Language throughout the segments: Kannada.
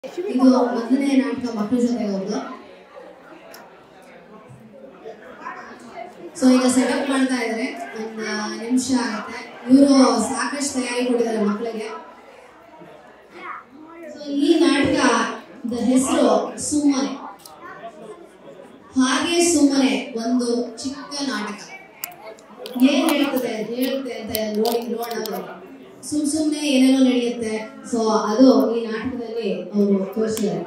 ಇದು ಮೊದಲನೇ ನಾಟಕ ಮಕ್ಕಳ ಜೊತೆ ಅವ್ರದ್ದು ಸೊ ಈಗ ಸೆಟಪ್ ಮಾಡ್ತಾ ಇದ್ದಾರೆ ಒಂದು ನಿಮಿಷ ಆಗುತ್ತೆ ಇವರು ಸಾಕಷ್ಟು ತಯಾರಿ ಕೊಟ್ಟಿದ್ದಾರೆ ಮಕ್ಕಳಿಗೆ ಸೊ ಈ ನಾಟಕ ಹೆಸರು ಸುಮ್ಮನೆ ಹಾಗೆ ಸುಮ್ಮನೆ ಒಂದು ಚಿಕ್ಕ ನಾಟಕ ಏನ್ ಹೇಳ್ತದೆ ಹೇಳುತ್ತೆ ಅಂತ ನೋಡಿ ನೋಡೋಣ ಬನ್ನಿ. ಸುಮ್ ಸುಮ್ನೆ ಏನೇನೋ ನಡೆಯುತ್ತೆ ಸೊ ಅದು ಈ ನಾಟಕದಲ್ಲಿ ಅವರು ತೋರಿಸಿದ್ದಾರೆ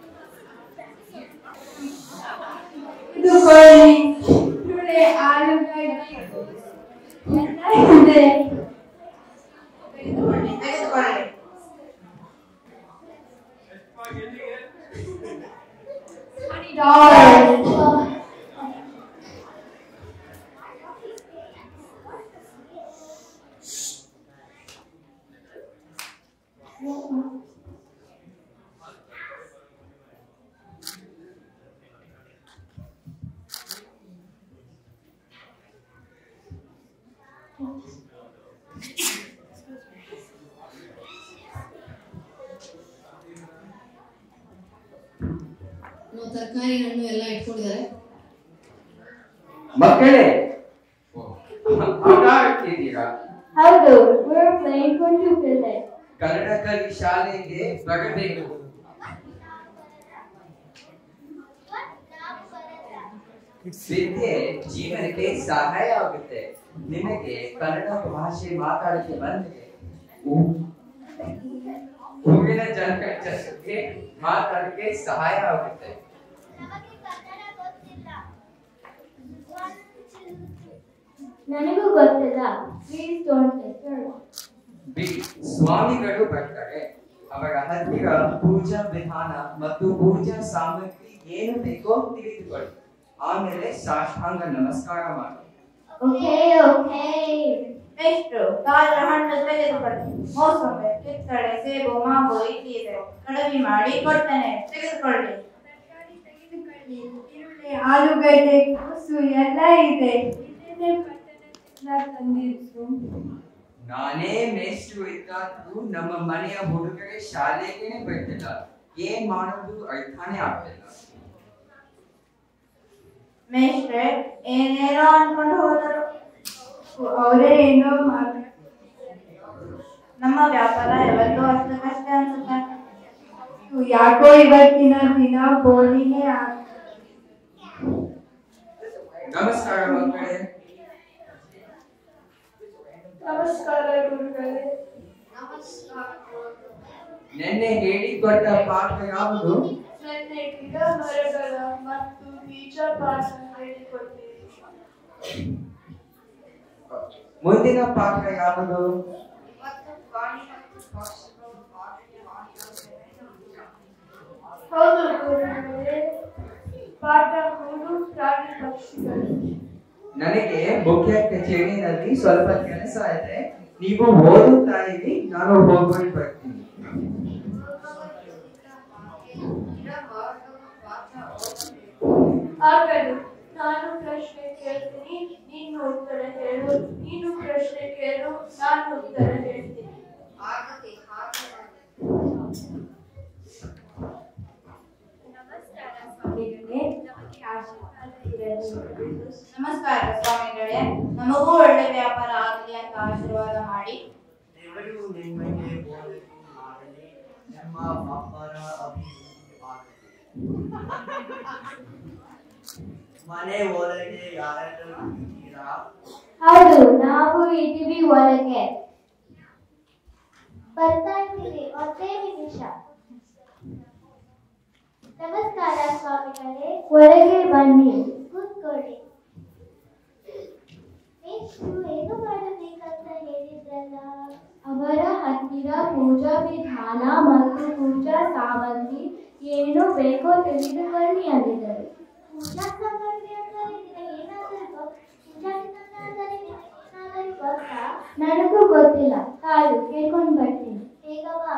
ಇದು ಕೋಳಿ ಸುಳ್ಳೆ ಆಲೂಗಡ್ಡೆ ಎಲ್ಲ ಇದೆ ತೆಗೆದುಕೊಳ್ಳಿ ತೆಗೆದುಕೊಳ್ಳಿ ಡಾಲ್ ಇನ್ನು ತರಕಾರಿ ಹಣ್ಣು ಎಲ್ಲ ಇಟ್ಕೊಂಡಿದ್ದಾರೆ ಮಕ್ಕಳೇ ಆಟ ಆಡ್ತಿದ್ದೀರಾ ಹೌದು we're playing for two minutes Kannada ಕಲಿ ಶಾಲೆಗೆ ಬರಬೇಕು ವಿದ್ಯೆ ಜೀವನಕ್ಕೆ ಸಹಾಯ ಆಗುತ್ತೆ ನಿಮಗೆ ಕನ್ನಡ ಭಾಷೆ ಮಾತಾಡಕ್ಕೆ ಬಂದ್ರೆ ಊ- ಊರಿನ ಜನ ಜೊತೆ ಮಾತಾಡಕ್ಕೆ ಸಹಾಯ ಆಗುತ್ತೆ ನನಗೂ ಗೊತ್ತಿಲ್ಲ ಪ್ಲೀಸ್ ಡೋಂಟ್ ಡಿಸ್ಟರ್ಬ್ ಬಿ ಸ್ವಾಮಿಗಳು ಬರ್ತಾರೆ ಅವರ ಹತ್ತಿರ ಪೂಜಾ ವಿಧಾನ ಮತ್ತು ಪೂಜಾ ಸಾಮಗ್ರಿ ಏನು ಬೇಕೋ ತಿಳಿದುಕೊಳ್ಳಿ ಆಮೇಲೆ ಸಾಷ್ಟಾಂಗ ನಮಸ್ಕಾರ ಮಾಡಿ ಓಕೆ ಓಕೆ ನೆಕ್ಸ್ಟ್ ತಾಜಾ ಹಣ್ಣು ತೆಗೆದುಕೊಳ್ಳಿ ಮೋಸಂಬಿ ಕಿತ್ತಳೆ ಸೇಬು ಮಾವು ಇಡ್ಲಿ ಇದೆ ಕಡಿಮೆ ಮಾಡಿ ಕೊಡ್ತೇನೆ ತೆಗೆದುಕೊಳ್ಳಿ ತರಕಾರಿ ತೆಗೆದುಕೊಳ್ಳಿ ಈರುಳ್ಳಿ ಆಲೂಗಡ್ಡೆ ಕೋಸು ಎಲ್ಲ ಇದೆ ಇದನ್ನೇ ಪಟ್ಟಣದಿಂದ ತಂದಿದ್ದು ನಾನೇ ಮೇಷ್ಟ್ರು ಇದ್ದಾದ್ರೂ ನಮ್ಮ ಮನೆಯ ಹುಡುಗರೇ ಶಾಲೆಗೇನೆ ಬರ್ತಿಲ್ಲ ಏನ್ ಮಾಡೋದು ಅರ್ಥನೇ ಆಗ್ತಿಲ್ಲ ಮೇಷ್ಟ್ರೆ ಏನೇನೋ ಅನ್ಕೊಂಡು ಹೋದರು ಅವರೇ ಏನೋ ಮಾತಾಡ್ತಾರೆ ನಮ್ಮ ವ್ಯಾಪಾರ ಯಾವತ್ತೂ ಅಷ್ಟಕ್ಕಷ್ಟೇ ಅನ್ಸುತ್ತೆ ಯಾಕೋ ಇವತ್ತಿನ ದಿನ ಬೋಲಿನೇ ನಮಸ್ಕಾರ ಮಕ್ಕಳೇ ನಮಸ್ಕಾರ ಗುರುಗಳೇ ನಿನ್ನೆ ಹೇಳಿಕೊಟ್ಟ ಪಾಠ ಯಾವುದು ನನ್ನ ಗಿಡ ಮರಗಳ ಮತ್ತು ಬೀಜ ಪಾಠ ಹೇಳಿಕೊಟ್ಟಿರಿ ಮುಂದಿನ ಪಾಠ ಯಾವುದು ಹೌದು ಗುರುಗಳೇ ಪಾಠ ಮೂರು ಪ್ರಾಣಿ ಪಕ್ಷಿಗಳು ನನಗೆ ಮುಖ್ಯ ಕಚೇರಿನಲ್ಲಿ ಸ್ವಲ್ಪ ಕೆಲಸ ಇದೆ ನೀವು ಓದುತ್ತಾ ಇರಿ ನಾನು ಹೋಗ್ಬಿಟ್ಟು ಬರ್ತೀನಿ ಆಗಲು ನಾನು ಪ್ರಶ್ನೆ ಕೇಳ್ತೀನಿ ನೀನು ಉತ್ತರ ಹೇಳು ನೀನು ಪ್ರಶ್ನೆ ಕೇಳು ನಾನು ಉತ್ತರ ಹೇಳ್ತೀನಿ ನಮಸ್ಕಾರ ಸ್ವಾಮಿಗಳೇ ನಮಗೆ ಆಶೀರ್ವಾದ ಇರಲಿ ನಮಸ್ಕಾರ ಸ್ವಾಮಿಗಳೇ ನಮಗೂ ಒಳ್ಳೆ ವ್ಯಾಪಾರ ಆಗಲಿ ಅಂತ ಆಶೀರ್ವಾದ ಮಾಡಿ ದೇವರು ನಿಮಗೆ ಒಳ್ಳೆಯದು ಮಾಡಲಿ ನಿಮ್ಮ ವ್ಯಾಪಾರ ಅಭಿವೃದ್ಧಿ ಆಗಲಿ ಮನೆ ಒಳಗೆ ಯಾರಾದರೂ ಇದ್ದೀರಾ ಹೌದು ನಾವು ಇದ್ದೀವಿ ಒಳಗೆ ಬರ್ತಾ ಇದ್ದೀವಿ ಒಂದೇ ನಿಮಿಷ ನಮಸ್ಕಾರ ಸ್ವಾಮಿಗಳೇ ಒಳಗೆ ಬನ್ನಿ ಕೂತ್ಕೊಳ್ಳಿ ಎಷ್ಟು ಏನು ಮಾಡಬೇಕಂತ ಹೇಳಿದ್ರಲ್ಲ ಅವರ ಹತ್ತಿರ ಪೂಜಾ ವಿಧಾನ ಮತ್ತು ಪೂಜಾ ಸಾಮಗ್ರಿ ಏನು ಬೇಕೋ ತಿಳಿದುಕೊಳ್ಳಿ ಅಂದಿದ್ದರು ಪೂಜಾ ಸಾಮಗ್ರಿ ಅಂದ್ರೆ ನಿನಗೆ ಏನಾದರೂ ಗೊ- ಪೂಜಾ ವಿಧಾನ ಅಂದರೆ ನಿನಗೆ ಏನಾದರೂ ಗೊತ್ತಾ ನನಗೂ ಗೊತ್ತಿಲ್ಲ ತಾಳು ಕೇಳ್ಕೊಂಡು ಬರ್ತೀನಿ ಬೇಗ ಬಾ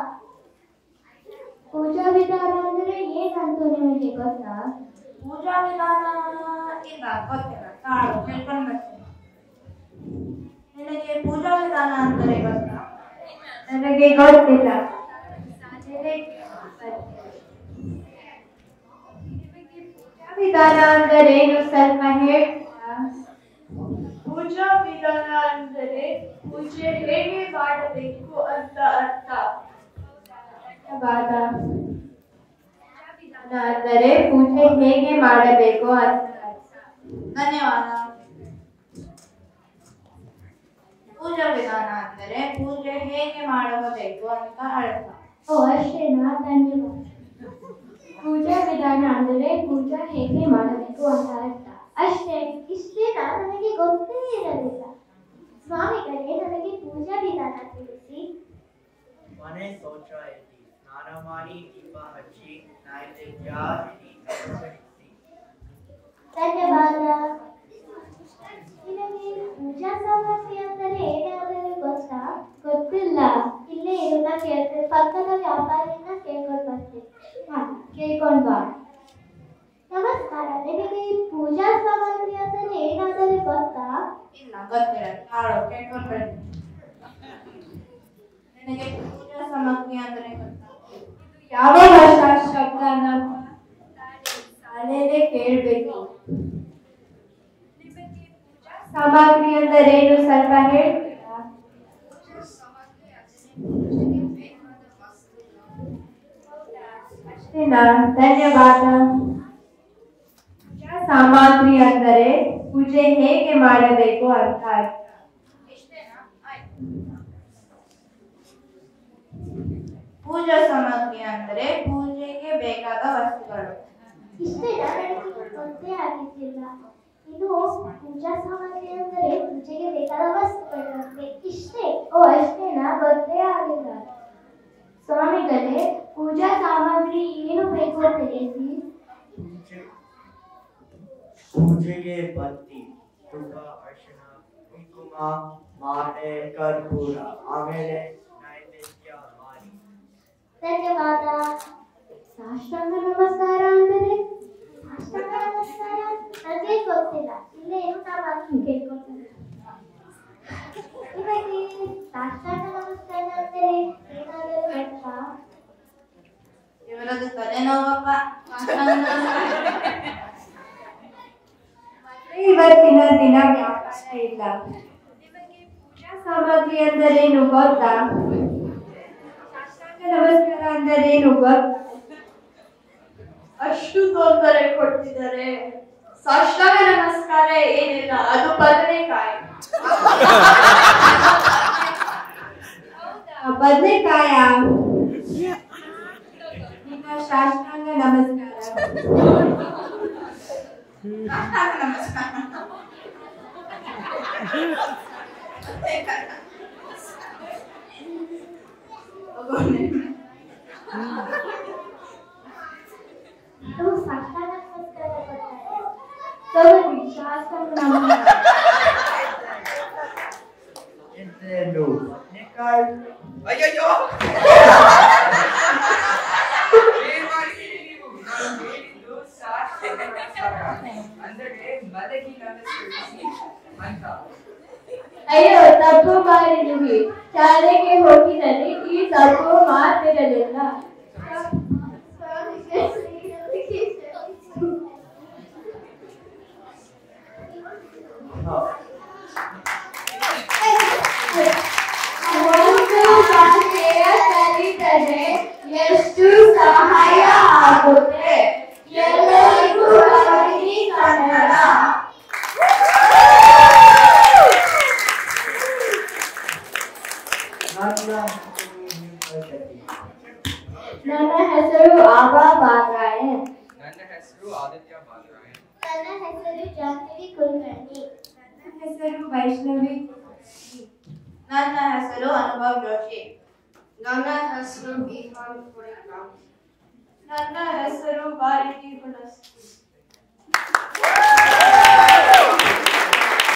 ಪೂಜಾ ವಿಧಾನ ಅಂದ್ರೆ ಏನಂತ ನಿಮಗೆ ಗೊತ್ತಾ ಪೂಜಾ ವಿಧಾನ ಇಲ್ಲ ಗೊತ್ತಿಲ್ಲ ತಾಳು ಕೇಳ್ಕೊಂಡು ಬರ್ತೀನಿ ನಿನಗೆ ಪೂಜಾ ವಿಧಾನ ಅಂದರೆ ಗೊತ್ತಾ ನನಗೆ ಗೊತ್ತಿಲ್ಲ ಸಾಧನೆ ಬರ್ತೀನಿ. ವಿಧಾನ ಅಂದರೇನು ಸ್ವಲ್ಪ ಹೇಳ್ತೀರಾ ಪೂಜಾ ವಿಧಾನ ಅಂದರೆ ಪೂಜೆ ಹೇಗೆ ಮಾಡಬೇಕು ಅಂತ ಅರ್ಥ ಧನ್ಯವಾದ ವಿಧಾನ ಅಂದರೆ ಪೂಜೆ ಹೇಗೆ ಮಾಡಬೇಕು ಅಂತ ಅರ್ಥ. ಧನ್ಯವಾದ ಪೂಜಾ ವಿಧಾನ ಅಂದರೆ ಪೂಜೆ ಹೇಗೆ ಮಾಡಬೇಕು ಅಂತ ಅರ್ಥ ಓ ಅಷ್ಟೇನಾ ಧನ್ಯವಾದ ಪೂಜಾ ವಿಧಾನ ಅಂದರೆ ಪೂಜಾ ಹೇಗೆ ಮಾಡಬೇಕು ಅಂತ ಅರ್ಥ ಅಷ್ಟೇ ಇಷ್ಟೇನಾ ನನಗೆ ಗೊತ್ತೇ ಇರಲಿಲ್ಲ ಸ್ವಾಮಿಗಳೇ ನನಗೆ ಪೂಜಾ ವಿಧಾನ ತಿಳಿಸಿ ಮನೆ ಶೌಚ ಇರಲಿ ಸ್ನಾನ ಮಾಡಿ ದೀಪ ಹಚ್ಚಿ ನೈವೇದ್ಯ ಇಡಿ ಸಮರ್ಪಿಸಿ ಧನ್ಯವಾದ ನಿನಗೆ ಪೂಜಾ ಸಾಮಗ್ರಿ ಅಂದರೆ ಏನಾದರೂ ಗೊತ್ತಾ ಗೊತ್ತಿಲ್ಲ ಇಲ್ಲೇ ಇರೋನ ಕೇಳ್ತೇನೆ ಪಕ್ಕದ ವ್ಯಾಪಾರಿನ ಕೇಳ್ಕೊಂಡು ಬರ್ತೀನಿ ಹಾ ಕೇಳ್ಕೊಂಡು ಬಾ ನಮಸ್ಕಾರ ನಿಮಗೆ ಈ ಪೂಜಾ ಸಾಮಗ್ರಿ ಅಂದರೆ ಏನಾದರೂ ಗೊತ್ತಾ ಇಲ್ಲ ಗೊತ್ತಿಲ್ಲ ತಾಳು ಕೇಳ್ಕೊಂಡು ಬನ್ನಿ ನನಗೆ ಪೂಜಾ ಸಾಮಗ್ರಿ ಅಂದರೆ ಗೊತ್ತಾ ಯಾವ ಭಾಷಾ ಶಬ್ದನ ಶಾಲೆಯಲ್ಲೇ ಕೇಳಬೇಕು ಸಾಮಗ್ರಿ ಅಂದರೇನು ಸ್ವಲ್ಪ ಹೇಳ್ತೀರಾ ಅಷ್ಟೇನಾ ಧನ್ಯವಾದ ಪೂಜಾ ಸಾಮಗ್ರಿ ಅಂದರೆ ಪೂಜೆ ಹೇಗೆ ಮಾಡಬೇಕು ಅಂತ ಅರ್ಥ ಪೂಜಾ ಸಾಮಗ್ರಿ ಅಂದರೆ ಪೂಜೆಗೆ ಬೇಕಾದ ವಸ್ತುಗಳು ಇಷ್ಟೇ ನನಗೆ ಗೊತ್ತೇ ಆಗಿದ್ದಿಲ್ಲ ಇದು ಪೂಜಾ ಸಾಮಗ್ರಿ ಅಂದರೆ ಪೂಜೆಗೆ ಬೇಕಾದ ವಸ್ತುಗಳಂತೆ ಇಷ್ಟೇ ಓ ಅಷ್ಟೇನಾ ಗೊತ್ತೇ ಆಗಿಲ್ಲ ಸ್ವಾಮಿಗಳೇ ಪೂಜಾ ಸಾಮಗ್ರಿ ಏನು ಬೇಕು ತಿಳಿಸಿ ಪೂಜೆ ಪೂಜೆಗೆ ಬತ್ತಿ ತುಪ್ಪ ಅರಿಶಿಣ ಕುಂಕುಮ ಮಾಲೆ ಕರ್ಪೂರ ಆಮೇಲೆ ನೈವೇದ್ಯ ಮಾಡಿ ಧನ್ಯವಾದ ಸಾಷ್ಟಾಂಗ ನಮಸ್ಕಾರ ಅಂದರೆ ಸಾಷ್ಟಾಂಗ ನಮಸ್ಕಾರ ನನಗೆ ಗೊತ್ತಿಲ್ಲ ಇಲ್ಲೇ ಏನು ನಾವು ಅದನ್ನು ಕೇಳ್ಕೊಳ್ತೀವಿ ನಿಮಗೆ ಸಾಷ್ಟಾಂಗ ನಮಸ್ಕಾರ ಅಂದರೆ ಏನಾದರೂ ಗೊತ್ತಾ ಇವರದ್ದು ತಲೆನೋವಪ್ಪ ಮತ್ತೆ ಇವತ್ತಿನ ದಿನ ವ್ಯಾಪಾರ ಇಲ್ಲ ನಿಮಗೆ ಪೂಜಾ ಸಾಮಗ್ರಿ ಅಂದರೇನು ಗೊತ್ತಾ ಸಾಷ್ಟಾಂಗ ನಮಸ್ಕಾರ ಅಂದರೇನು ಗೊತ್ತಾ ಅಷ್ಟು ತೊಂದರೆ ಕೊಡ್ತಿದ್ದಾರೆ ಸಾಷ್ಟಾಂಗ ನಮಸ್ಕಾರ ಏನಿಲ್ಲ ಅದು ಬದನೆಕಾಯಿ ಹೌದಾ ಬದನೆಕಾಯ ನಿನ್ನ ಸಾಷ್ಟಾಂಗ ನಮಸ್ಕಾರ ಸಾಷ್ಟಾಂಗ ನಮಸ್ಕಾರ ಇದು ಸಾಷ್ಟಾಂಗ ನಮಸ್ಕಾರ ಕೊಡ್ತಾರೆ ತಗೊಳ್ಳಿ ಸಾಷ್ಟಾಂಗ ನಮಸ್ಕಾರ ಎಂತೆಂದು ಬದನೆಕಾಯಿ ಅಯ್ಯಯ್ಯೋ ಏನ್ ಮಾಡಿದ್ದೀರಿ ನೀವು? ನಾನು ಹೇಳಿದ್ದು ಸಾಷ್ಟಾಂಗ ನಮಸ್ಕಾರ. ಅಂದರೆ ಮಲಗಿ ನಮಸ್ಕರಿಸಿ ಅಂತ ಅಯ್ಯೋ ತಪ್ಪು ಮಾಡಿದ್ವಿ ಶಾಲೆಗೆ ಹೋಗಿದರೆ ಈ ತಪ್ಪು ಮಾತಿರಲಿಲ್ಲ ಹಾ ಒಂದು ಭಾಷೆಯ ಕಲಿತರೆ ಎಷ್ಟು ಸಹಾಯ ಆಗುತ್ತೆ ಎಲ್ಲರಿಗೂ ಬರಲಿ ಕನ್ನಡ ನನ್ನ ಹೆಸರು ನಿಂಪಗತಿ. ನನ್ನ ಹೆಸರು ಆಬಾ ಬಾಗಾಯನ್ ನನ್ನ ಹೆಸರು ಆದಿತ್ಯ ಬಾಲರಾಯ್ ನನ್ನ ಹೆಸರು ಜಾನ್ವಿ ಕುಲಕರ್ಣಿ ನನ್ನ ಹೆಸರು ವೈಷ್ಣವಿ ನನ್ನ ಹೆಸರು ಅನುಭವ್ ಜೋಶಿ ನನ್ನ ಹೆಸರು ವಿಹಾನ್ ಕುರಿಕ ನನ್ನ ಹೆಸರು ಬಾರಿಕಿ ಹುಣಸ್ಕಿ